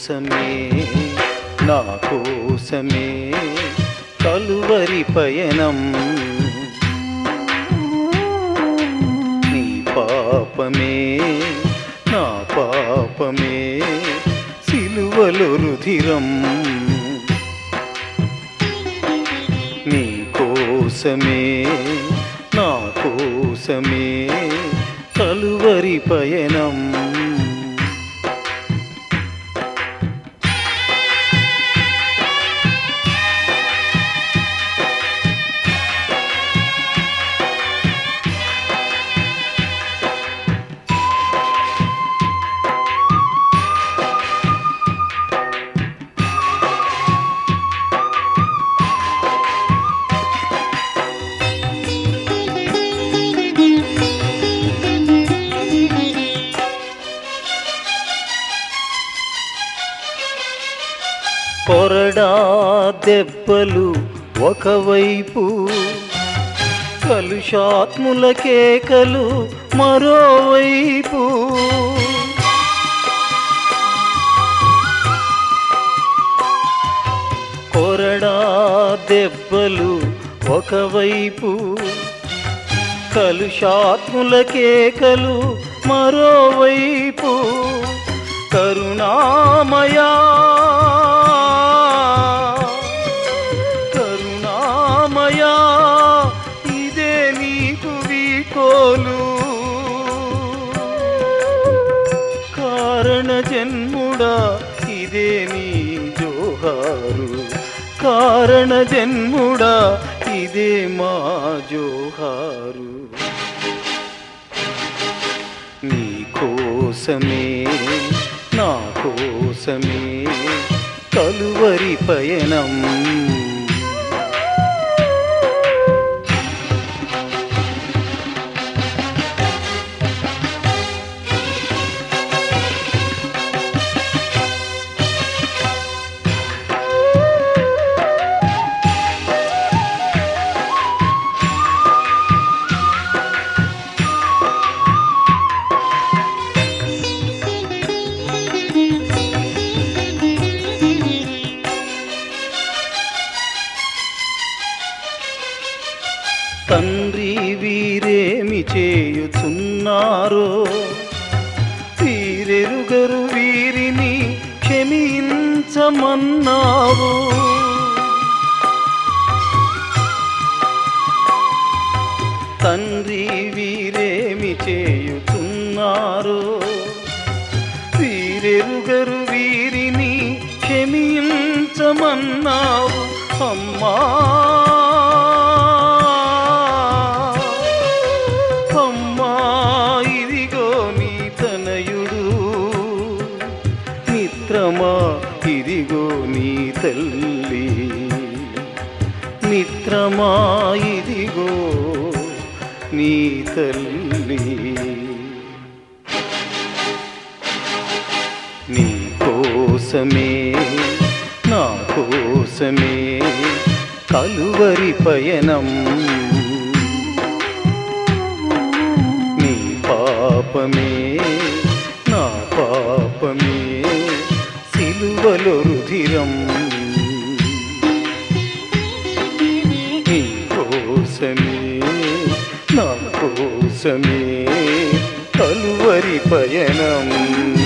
కోసమే నా కోసమే కలువరి పయనం నీ పాపమే నా పాపమే సిలువలో రుధిరం నీ కోసమే నా కోసమే కలువరి పయనం కొరడా దెబ్బలు ఒకవైపు కలుషాత్ముల కేకలు మరోవైపు కొరడా దెబ్బలు ఒకవైపు కలుషాత్ముల కేకలు మరోవైపు కరుణామయా కరుణామయా ఇదే నీకు వీకోలు కారణ జన్ముడా ఇదే నీ జోహారు కారణ జన్ముడా ఇదే మా జోహారు నీ కోసమే నా కోసమే కలువరి పయనం తండ్రి వీరేమి చేయుచున్నారో వీరెరుగరు వీరిని క్షమించమన్నావు తండ్రి వీరేమి చేయుచున్నారో వీరెరుగరు వీరిని క్షమించమన్నావు అమ్మా అమ్మా ఇదిగో నీ తనయుడు మిత్రమా ఇదిగో నీ తల్లి మిత్రమా ఇదిగో నీ తల్లి నీ కోసమే నా కోసమే కలువరి పయనం నీ పాపమే నా పాపమే సిలువలో రుధిరం నీ కోసమే నా కోసమే కలువరి పయనం